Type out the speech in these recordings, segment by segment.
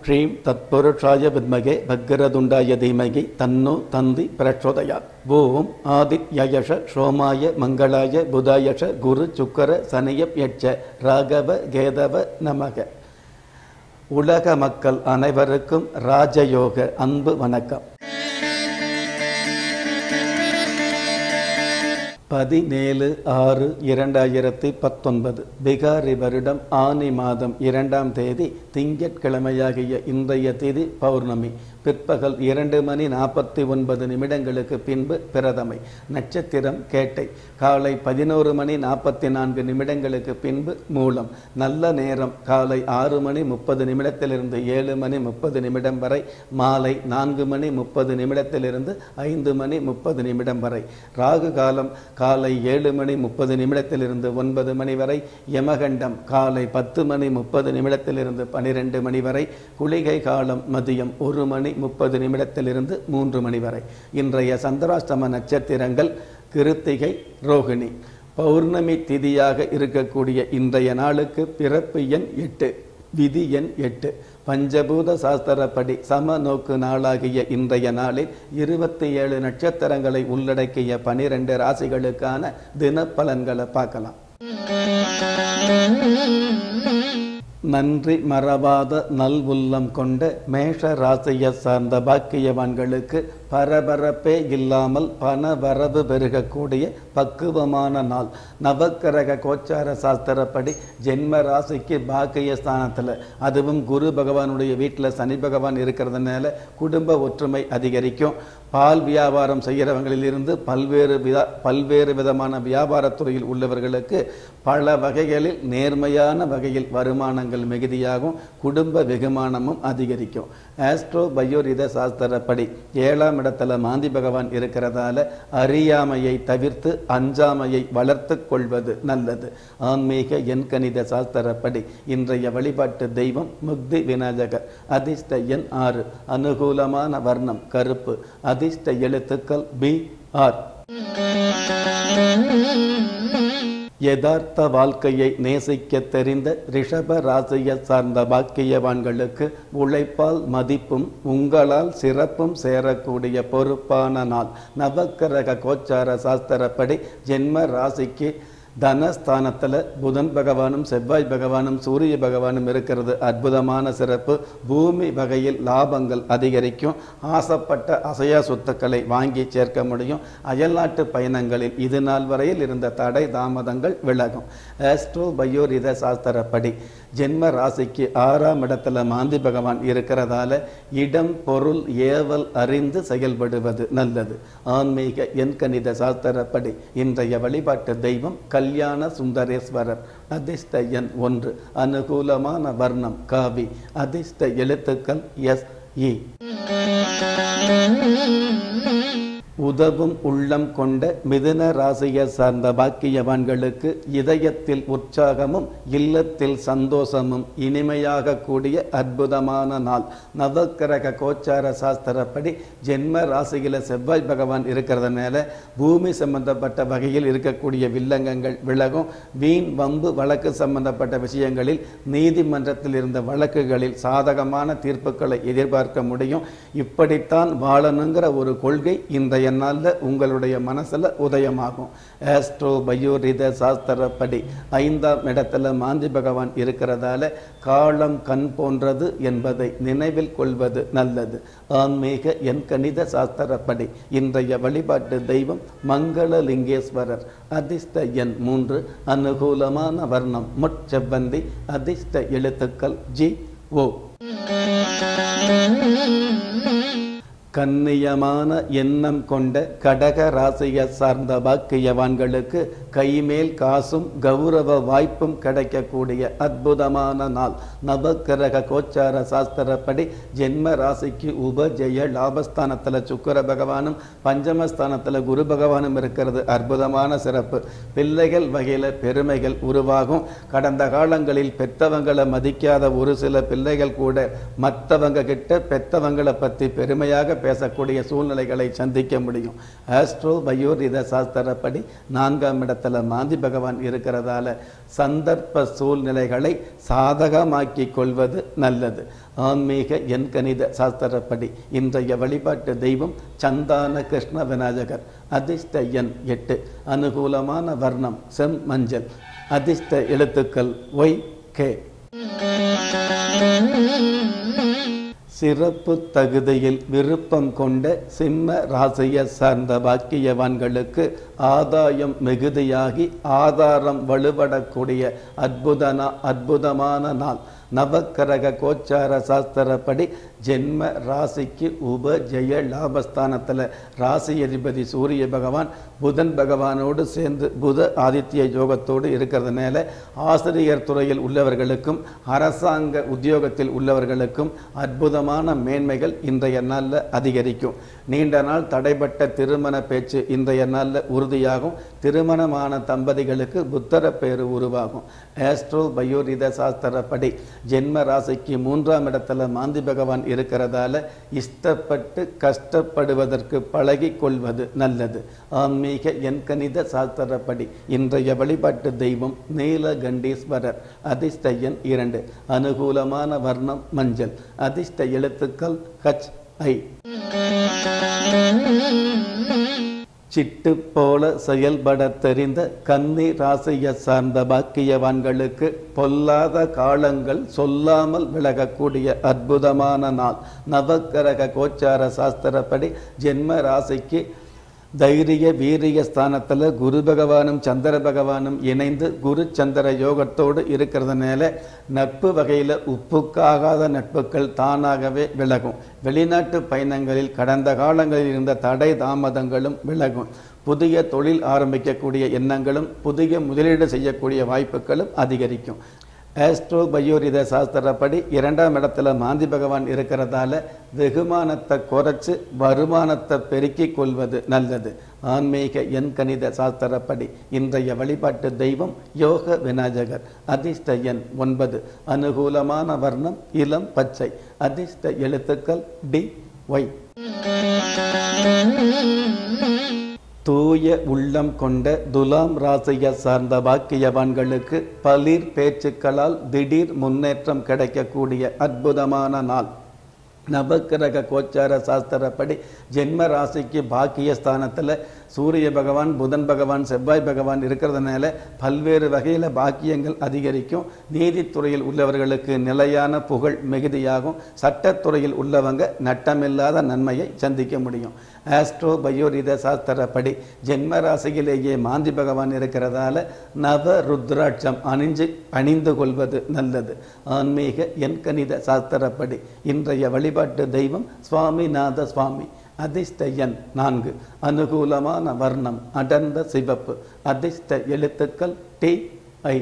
ஸ்ரீம் தத்புருஷாய வித்மகே பக்கரதுண்டாய தீமகி தன்னோ தந்தி பிரச்சோதயாத் ஓம் ஆதித்யயஷ சோமாய மங்களாய புதாயஷ குரு சுக்கர சனியப் யட்ச ராகவ கேதவ நமக உலக மக்கள் அனைவருக்கும் ராஜயோக அன்பு வணக்கம் பதினேழு ஆறு இரண்டாயிரத்தி பத்தொன்பது பிகாரி வருடம் ஆனி மாதம் இரண்டாம் தேதி திங்கட்கிழமையாகிய இன்றைய திதி பௌர்ணமி பிற்பகல் இரண்டு மணி நாற்பத்தி ஒன்பது நிமிடங்களுக்கு பின்பு பிரதமை நட்சத்திரம் கேட்டை காலை பதினோரு மணி நாற்பத்தி நான்கு நிமிடங்களுக்கு பின்பு மூலம் நல்ல நேரம் காலை ஆறு மணி முப்பது நிமிடத்திலிருந்து ஏழு மணி முப்பது நிமிடம் வரை மாலை நான்கு மணி முப்பது நிமிடத்திலிருந்து ஐந்து மணி முப்பது நிமிடம் வரை ராகு காலம் காலை ஏழு மணி முப்பது நிமிடத்திலிருந்து ஒன்பது மணி வரை யமகண்டம் காலை பத்து மணி முப்பது நிமிடத்திலிருந்து பனிரெண்டு மணி வரை குளிகை காலம் மதியம் ஒரு மணி முப்பது நிமிடத்திலிருந்து மூன்று மணி வரை இன்றைய சந்திராஷ்டம நட்சத்திரங்கள் கிருத்திகை ரோகிணி பௌர்ணமி திதியாக இருக்கக்கூடிய இன்றைய நாளுக்கு பிறப்பு எண் எட்டு விதி எண் எட்டு பஞ்சபூத சாஸ்திரப்படி சம நோக்கு நாளாகிய இன்றைய நாளில் இருபத்தி ஏழு நட்சத்திரங்களை உள்ளடக்கிய பனிரெண்டு ராசிகளுக்கான தினப்பலன்களை பார்க்கலாம் நன்றி மறவாத நல் உள்ளம் கொண்ட மேஷ ராசியை சார்ந்த பாக்கியவான்களுக்கு பரபரப்பே இல்லாமல் பண வரவு பெருகக்கூடிய பக்குவமான நாள் நவக்கிரக கோச்சார சாஸ்திரப்படி ஜென்ம ராசிக்கு பாக்கிய ஸ்தானத்தில் அதுவும் குரு பகவானுடைய வீட்டில் சனி பகவான் இருக்கிறதுனால குடும்ப ஒற்றுமை அதிகரிக்கும் பால் வியாபாரம் செய்கிறவங்களிலிருந்து பல்வேறு விதா பல்வேறு விதமான வியாபாரத்துறையில் உள்ளவர்களுக்கு பல வகைகளில் நேர்மையான வகையில் வருமானங்கள் மிகுதியாகும் குடும்ப வெகுமானமும் அதிகரிக்கும் ஆஸ்ட்ரோ பயோரித சாஸ்திரப்படி ஏழாம் இடத்துல மாந்தி பகவான் இருக்கிறதால அறியாமையை தவிர்த்து அஞ்சாமையை வளர்த்து கொள்வது நல்லது ஆன்மீக எண்கணித சாஸ்திரப்படி இன்றைய வழிபாட்டு தெய்வம் முக்தி விநாயகர் அதிர்ஷ்ட எண் ஆறு அனுகூலமான வர்ணம் கருப்பு அதிர்ஷ்ட எழுத்துக்கள் பி ஆர் யதார்த்த வாழ்க்கையை நேசிக்க தெரிந்த ரிஷப ராசியை சார்ந்த பாக்கியவான்களுக்கு உழைப்பால் மதிப்பும் உங்களால் சிறப்பும் சேரக்கூடிய பொறுப்பான நாள் நவக்கிரக கோச்சார சாஸ்திரப்படி ஜென்ம ராசிக்கு தனஸ்தானத்தில் புதன் பகவானும் செவ்வாய் பகவானும் சூரிய பகவானும் இருக்கிறது அற்புதமான சிறப்பு பூமி வகையில் லாபங்கள் அதிகரிக்கும் ஆசைப்பட்ட அசையா சொத்துக்களை வாங்கி சேர்க்க முடியும் அயல்நாட்டு பயணங்களில் இது நாள் வரையில் இருந்த தடை தாமதங்கள் விலகும் ஆஸ்ட்ரோ பயோரித சாஸ்திரப்படி ஜென்ம ராசிக்கு ஆறாம் இடத்துல மாந்தி பகவான் இருக்கிறதால இடம் பொருள் ஏவல் அறிந்து செயல்படுவது நல்லது ஆன்மீக எண்கணித சாஸ்திரப்படி இன்றைய வழிபாட்டு தெய்வம் கல்யாண சுந்தரேஸ்வரர் அதிர்ஷ்ட எண் ஒன்று அனுகூலமான வர்ணம் காவி அதிர்ஷ்ட எழுத்துக்கள் எஸ் இ உதவும் உள்ளம் கொண்ட மிதுன ராசியை சார்ந்த பாக்கியவான்களுக்கு இதயத்தில் உற்சாகமும் இல்லத்தில் சந்தோஷமும் இனிமையாக கூடிய அற்புதமான நாள் நவக்கிரக கோச்சார சாஸ்திரப்படி ஜென்ம ராசியில் செவ்வாய் பகவான் இருக்கிறதுனால பூமி சம்பந்தப்பட்ட வகையில் இருக்கக்கூடிய வில்லங்கங்கள் விலகும் வீண் வம்பு வழக்கு சம்பந்தப்பட்ட விஷயங்களில் நீதிமன்றத்தில் இருந்த வழக்குகளில் சாதகமான தீர்ப்புகளை எதிர்பார்க்க முடியும் இப்படித்தான் வாழணுங்கிற ஒரு கொள்கை இன்றைய நாளில் உங்களுடைய மனசில் உதயமாகும் ஆஸ்ட்ரோ பயோரித சாஸ்திரப்படி ஐந்தாம் இடத்துல மாந்தி பகவான் இருக்கிறதால காலம் கண் போன்றது என்பதை நினைவில் கொள்வது நல்லது ஆன்மீக என் கணித சாஸ்திரப்படி இன்றைய வழிபாட்டு தெய்வம் மங்களலிங்கேஸ்வரர் அதிர்ஷ்ட எண் மூன்று அனுகூலமான வர்ணம் முட்செவ்வந்தி அதிர்ஷ்ட எழுத்துக்கள் ஜி ஓ கண்ணியமான எண்ணம் கொண்ட கடக ராசியை சார்ந்த பாக்கியவான்களுக்கு கைமேல் காசும் கௌரவ வாய்ப்பும் கிடைக்கக்கூடிய அற்புதமான நாள் நவக்கிரக கோச்சார சாஸ்திரப்படி ஜென்ம ராசிக்கு உபஜெய லாபஸ்தானத்தில் சுக்கர பகவானும் பஞ்சமஸ்தானத்தில் குரு பகவானும் இருக்கிறது அற்புதமான சிறப்பு பிள்ளைகள் வகையில் பெருமைகள் உருவாகும் கடந்த காலங்களில் பெத்தவங்களை மதிக்காத ஒரு சில பிள்ளைகள் கூட மற்றவங்க கிட்ட பெத்தவங்களை பற்றி பெருமையாக பேசக்கூடிய சூழ்நிலைகளை சந்திக்க முடியும் ஆஸ்ட்ரோ பயோரித சாஸ்திரப்படி நான்காம் இடத்துல மாந்தி பகவான் இருக்கிறதால சந்தர்ப்ப சூழ்நிலைகளை சாதகமாக்கிக் கொள்வது நல்லது ஆன்மீக எண் கணித சாஸ்திரப்படி இன்றைய வழிபாட்டு தெய்வம் சந்தான கிருஷ்ண விநாயகர் அதிர்ஷ்ட எண் எட்டு அனுகூலமான வர்ணம் செம் மஞ்சள் அதிர்ஷ்ட எழுத்துக்கள் ஒய் கே சிறப்பு தகுதியில் விருப்பம் கொண்ட சிம்ம ராசியை சார்ந்த பாக்கியவான்களுக்கு ஆதாயம் மிகுதியாகி ஆதாரம் வலுவடக்கூடிய அற்புதனா அற்புதமான நாள் நவக்கரக கோச்சார சாஸ்திரப்படி ஜென்ம ராசிக்கு உப ஜெய லாபஸ்தானத்தில் ராசி அதிபதி சூரிய பகவான் புதன் பகவானோடு சேர்ந்து புத ஆதித்ய யோகத்தோடு இருக்கிறதுனால ஆசிரியர் துறையில் உள்ளவர்களுக்கும் அரசாங்க உத்தியோகத்தில் உள்ளவர்களுக்கும் அற்புதமான மேன்மைகள் இன்றைய நாளில் அதிகரிக்கும் நீண்ட நாள் தடைப்பட்ட திருமண பேச்சு இன்றைய நாளில் உறுதியாகும் திருமணமான தம்பதிகளுக்கு புத்தர பேரு உருவாகும் ஆஸ்ட்ரோ பயோரித சாஸ்திரப்படி ஜென்ம ராசிக்கு மூன்றாம் இடத்துல மாந்தி பகவான் இருக்கிறதால இஷ்டப்பட்டு கஷ்டப்படுவதற்கு பழகி கொள்வது நல்லது ஆன்மீக என் கணித சாஸ்திரப்படி இன்றைய வழிபாட்டு தெய்வம் நீலகண்டீஸ்வரர் அதிர்ஷ்ட எண் இரண்டு அனுகூலமான வர்ணம் மஞ்சள் அதிர்ஷ்ட எழுத்துக்கள் ஹச் ஐ சிட்டு போல செயல்பட தெரிந்த கன்னி ராசியை சார்ந்த பாக்கியவான்களுக்கு பொல்லாத காலங்கள் சொல்லாமல் விலகக்கூடிய அற்புதமான நாள் நவக்கிரக கோச்சார சாஸ்திரப்படி ஜென்ம ராசிக்கு தைரிய வீரிய ஸ்தானத்தில் குரு பகவானும் சந்திர பகவானும் இணைந்து குரு சந்திர யோகத்தோடு இருக்கிறதுனால நட்பு வகையில் உப்புக்காகாத நட்புகள் தானாகவே விலகும் வெளிநாட்டு பயணங்களில் கடந்த காலங்களில் இருந்த தடை தாமதங்களும் விலகும் புதிய தொழில் ஆரம்பிக்கக்கூடிய எண்ணங்களும் புதிய முதலீடு செய்யக்கூடிய வாய்ப்புகளும் அதிகரிக்கும் ஆஸ்ட்ரோ பயோரித சாஸ்திரப்படி இரண்டாம் இடத்துல மாந்தி பகவான் இருக்கிறதால வெகுமானத்தை குறைச்சு வருமானத்தை பெருக்கிக் கொள்வது நல்லது ஆன்மீக எண் கணித சாஸ்திரப்படி இன்றைய வழிபாட்டு தெய்வம் யோக விநாயகர் அதிர்ஷ்ட எண் ஒன்பது அனுகூலமான வர்ணம் இளம் பச்சை அதிர்ஷ்ட எழுத்துக்கள் டி ஒய் தூய உள்ளம் கொண்ட துலாம் ராசியை சார்ந்த பாக்கியவான்களுக்கு பளிர் பேச்சுக்களால் திடீர் முன்னேற்றம் கிடைக்கக்கூடிய அற்புதமான நாள் நவக்கிரக கோச்சார சாஸ்திரப்படி ஜென்ம ராசிக்கு பாக்கிய ஸ்தானத்தில் சூரிய பகவான் புதன் பகவான் செவ்வாய் பகவான் இருக்கிறதுனால பல்வேறு வகையில் பாக்கியங்கள் அதிகரிக்கும் நீதித்துறையில் உள்ளவர்களுக்கு நிலையான புகழ் மிகுதியாகும் சட்டத்துறையில் உள்ளவங்க நட்டமில்லாத நன்மையை சந்திக்க முடியும் ஆஸ்ட்ரோ பயோரித சாஸ்திரப்படி ஜென்ம ராசியிலேயே மாந்தி பகவான் இருக்கிறதால நவ ருத்ராட்சம் அணிஞ்சு அணிந்து கொள்வது நல்லது ஆன்மீக எண் கணித சாஸ்திரப்படி இன்றைய வழிபாட்டு தெய்வம் சுவாமிநாத சுவாமி அதிர்ஷ்ட எண் நான்கு அனுகூலமான வர்ணம் அடர்ந்த சிவப்பு அதிர்ஷ்ட எழுத்துக்கள் டி ஐ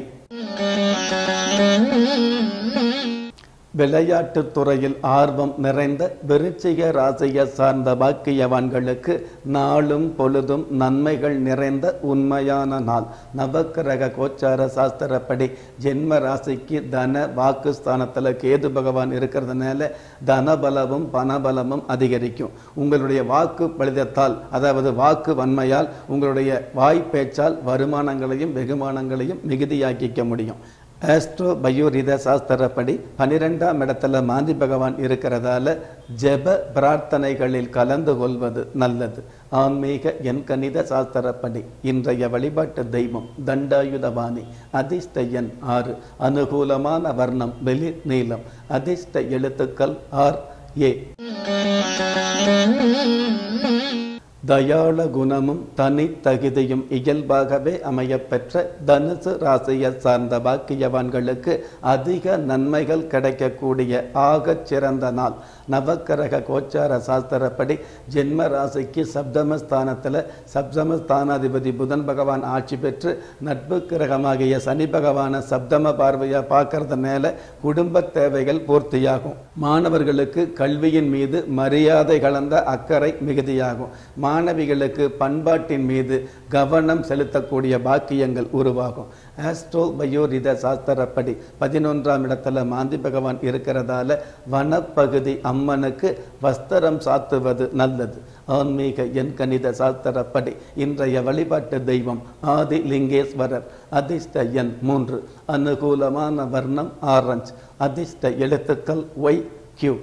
விளையாட்டுத் துறையில் ஆர்வம் நிறைந்த விருச்சிக ராசியை சார்ந்த பாக்கியவான்களுக்கு நாளும் பொழுதும் நன்மைகள் நிறைந்த உண்மையான நாள் நவக்கிரக கோச்சார சாஸ்திரப்படி ஜென்ம ராசிக்கு தன வாக்கு ஸ்தானத்தில் கேது பகவான் இருக்கிறதுனால தனபலமும் பணபலமும் அதிகரிக்கும் உங்களுடைய வாக்கு பலிதத்தால் அதாவது வாக்கு வன்மையால் உங்களுடைய வாய் பேச்சால் வருமானங்களையும் வெகுமானங்களையும் மிகுதியாக்கிக்க முடியும் ஆஸ்ட்ரோ பயோரித சாஸ்திரப்படி பனிரெண்டாம் இடத்துல மாந்தி பகவான் இருக்கிறதால ஜெப பிரார்த்தனைகளில் கலந்து கொள்வது நல்லது ஆன்மீக என் கணித சாஸ்திரப்படி இன்றைய வழிபாட்டு தெய்வம் தண்டாயுதபாணி அதிர்ஷ்ட எண் ஆறு அனுகூலமான வர்ணம் வெளி நீளம் அதிர்ஷ்ட எழுத்துக்கள் ஆர் ஏ தயாள குணமும் தனித்தகுதியும் இயல்பாகவே அமையப்பெற்ற தனுசு ராசியை சார்ந்த பாக்கியவான்களுக்கு அதிக நன்மைகள் கிடைக்கக்கூடிய ஆகச் சிறந்த நாள் நவக்கிரக கோச்சார சாஸ்திரப்படி ஜென்ம ராசிக்கு சப்தமஸ்தானத்தில் சப்தமஸ்தானாதிபதி புதன் பகவான் ஆட்சி பெற்று நட்பு கிரகமாகிய சனி பகவான சப்தம பார்வையாக பார்க்கறதுனால குடும்ப தேவைகள் பூர்த்தியாகும் மாணவர்களுக்கு கல்வியின் மீது மரியாதை கலந்த அக்கறை மிகுதியாகும் மாணவிகளுக்கு பண்பாட்டின் மீது கவனம் செலுத்தக்கூடிய பாக்கியங்கள் உருவாகும் ஆஸ்ட்ரோ பயோரித சாஸ்திரப்படி பதினொன்றாம் இடத்துல மாந்தி பகவான் இருக்கிறதால வனப்பகுதி அம்மனுக்கு வஸ்திரம் சாத்துவது நல்லது ஆன்மீக எண் கணித சாஸ்திரப்படி இன்றைய வழிபாட்டு தெய்வம் ஆதி லிங்கேஸ்வரர் அதிர்ஷ்ட எண் மூன்று அனுகூலமான வர்ணம் ஆரஞ்சு அதிர்ஷ்ட எழுத்துக்கள் ஒய் கியூ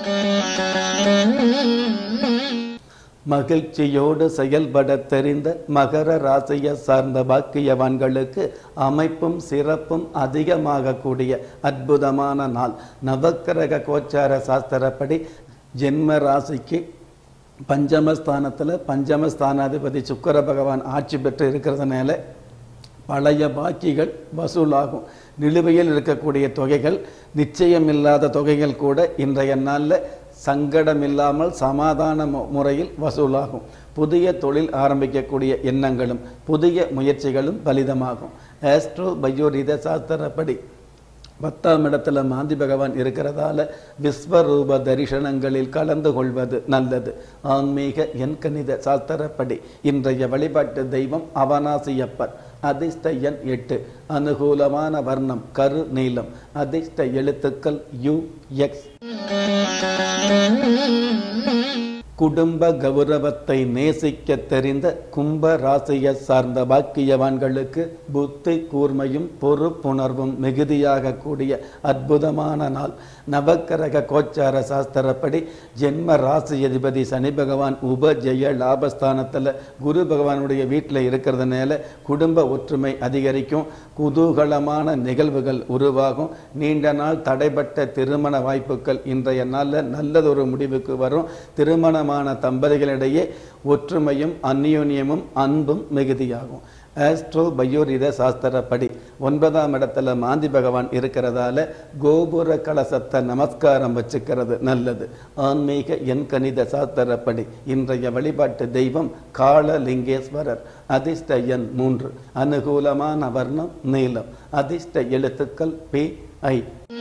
மகிழ்ச்சியோடு செயல்பட தெரிந்த மகர ராசியை சார்ந்த பாக்கியவான்களுக்கு அமைப்பும் சிறப்பும் அதிகமாகக்கூடிய அற்புதமான நாள் நவக்கிரக கோச்சார சாஸ்திரப்படி ஜென்ம ராசிக்கு பஞ்சமஸ்தானத்தில் பஞ்சமஸ்தானாதிபதி சுக்கர பகவான் ஆட்சி பெற்று இருக்கிறதுனால பழைய பாக்கிகள் வசூலாகும் நிலுவையில் இருக்கக்கூடிய தொகைகள் நிச்சயமில்லாத தொகைகள் கூட இன்றைய நாளில் சங்கடமில்லாமல் சமாதான மு- முறையில் வசூலாகும் புதிய தொழில் ஆரம்பிக்கக்கூடிய எண்ணங்களும் புதிய முயற்சிகளும் பலிதமாகும் ஆஸ்ட்ரோ பயோரித சாஸ்திரப்படி பத்தாம் இடத்துல மாந்தி பகவான் இருக்கிறதால விஸ்வரூப தரிசனங்களில் கலந்து கொள்வது நல்லது ஆன்மீக எண் கணித சாஸ்திரப்படி இன்றைய வழிபாட்டு தெய்வம் அவனாசியப்பர் அதிர்ஷ்ட எண் எட்டு அனுகூலமான வர்ணம் கரு நீலம் அதிர்ஷ்ட எழுத்துக்கள் யு எக்ஸ் குடும்ப கௌரவத்தை நேசிக்க தெரிந்த கும்ப ராசியை சார்ந்த பாக்கியவான்களுக்கு புத்தி கூர்மையும் பொறுப்புணர்வும் மிகுதியாக கூடிய அற்புதமான நாள் நவக்கிரக கோச்சார சாஸ்திரப்படி ஜென்ம ராசி அதிபதி சனி பகவான் உபஜெய லாபஸ்தானத்தில் குரு பகவானுடைய வீட்டில் இருக்கிறதுனால குடும்ப ஒற்றுமை அதிகரிக்கும் குதூகலமான நிகழ்வுகள் உருவாகும் நீண்ட நாள் தடைப்பட்ட திருமண வாய்ப்புகள் இன்றைய நாளில் நல்லதொரு முடிவுக்கு வரும் திருமணமான தம்பதிகளிடையே ஒற்றுமையும் அந்யோன்யமும் அன்பும் மிகுதியாகும் ஆஸ்ட்ரோ பயோரித சாஸ்திரப்படி ஒன்பதாம் இடத்துல மாந்தி பகவான் இருக்கிறதால கோபுர கலசத்தை நமஸ்காரம் வச்சுக்கிறது நல்லது ஆன்மீக எண் கணித சாஸ்திரப்படி இன்றைய வழிபாட்டு தெய்வம் காளலிங்கேஸ்வரர் அதிர்ஷ்ட எண் மூன்று அனுகூலமான வர்ணம் நீலம் அதிர்ஷ்ட எழுத்துக்கள் பி ஐ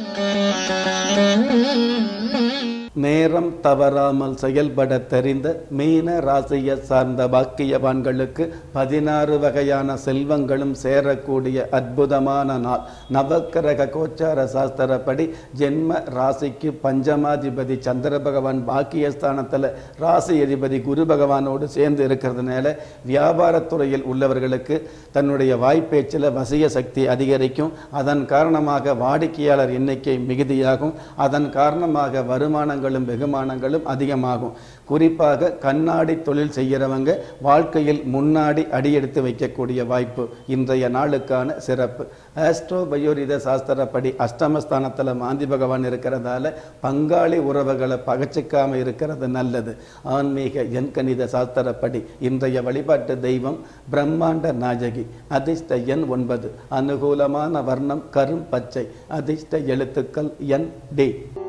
நேரம் தவறாமல் செயல்பட தெரிந்த மீன ராசியை சார்ந்த பாக்கியவான்களுக்கு பதினாறு வகையான செல்வங்களும் சேரக்கூடிய அற்புதமான நாள் நவக்கிரக கோச்சார சாஸ்திரப்படி ஜென்ம ராசிக்கு பஞ்சமாதிபதி சந்திர பகவான் பாக்கியஸ்தானத்தில் ராசி அதிபதி குரு பகவானோடு சேர்ந்து இருக்கிறதுனால வியாபாரத்துறையில் உள்ளவர்களுக்கு தன்னுடைய வாய்ப்பேச்சில் வசிய சக்தி அதிகரிக்கும் அதன் காரணமாக வாடிக்கையாளர் எண்ணிக்கை மிகுதியாகும் அதன் காரணமாக வருமானங்களும் வெகுமானங்களும் அதிகமாகும் குறிப்பாக கண்ணாடி தொழில் செய்கிறவங்க வாழ்க்கையில் முன்னாடி அடியெடுத்து வைக்கக்கூடிய வாய்ப்பு இன்றைய நாளுக்கான சிறப்பு ஆஸ்ட்ரோ பயோரித சாஸ்திரப்படி அஷ்டமஸ்தானத்தில் மாந்தி பகவான் இருக்கிறதால பங்காளி உறவுகளை பகச்சிக்காம இருக்கிறது நல்லது ஆன்மீக எண்கணித சாஸ்திரப்படி இன்றைய வழிபாட்டு தெய்வம் பிரம்மாண்ட நாயகி அதிர்ஷ்ட எண் ஒன்பது அனுகூலமான வர்ணம் கரும் பச்சை அதிர்ஷ்ட எழுத்துக்கள் என் டி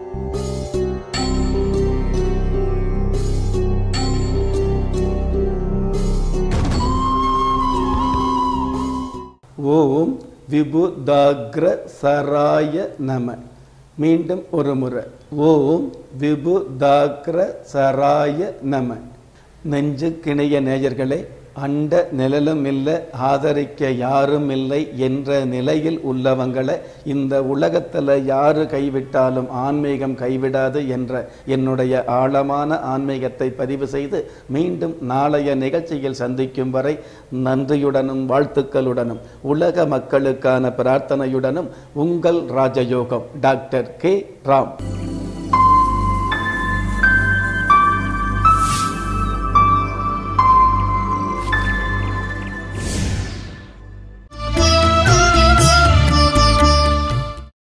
ஓம் விபுதாக்ர சராய நம மீண்டும் ஒரு முறை ஓம் விபுதாக்ர சராய நம நெஞ்சுக்கிணைய நேயர்களே அண்ட நிழலும் இல்லை ஆதரிக்க யாரும் இல்லை என்ற நிலையில் உள்ளவங்களை இந்த உலகத்தில் யாரு கைவிட்டாலும் ஆன்மீகம் கைவிடாது என்ற என்னுடைய ஆழமான ஆன்மீகத்தை பதிவு செய்து மீண்டும் நாளைய நிகழ்ச்சியில் சந்திக்கும் வரை நன்றியுடனும் வாழ்த்துக்களுடனும் உலக மக்களுக்கான பிரார்த்தனையுடனும் உங்கள் ராஜயோகம் டாக்டர் கே ராம்